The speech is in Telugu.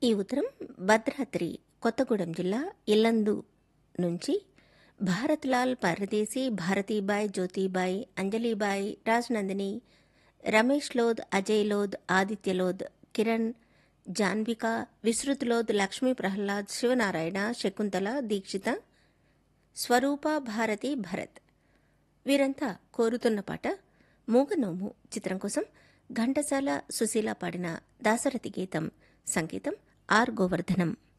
ఈ ఉత్తరం భద్రాద్రి కొత్తగూడెం జిల్లా ఇల్లందు నుంచి భారత్లాల్ పరదేశీ భారతీబాయ్ జ్యోతిబాయ్ అంజలిబాయ్ రాజనందిని రమేష్ లోద్ అజయ్ లోద్ ఆదిత్య లోద్ కిరణ్ జాన్విక విస్తృత్ లోద్ లక్ష్మీ ప్రహ్లాద్ శివనారాయణ శకుంతల దీక్షిత స్వరూప భారతి భరత్ వీరంతా కోరుతున్న పాట మూగనోము చిత్రం కోసం ఘంటసాల సుశీల పాడిన దాసరథి గీతం సంగీతం ఆర్ గోవర్ధనం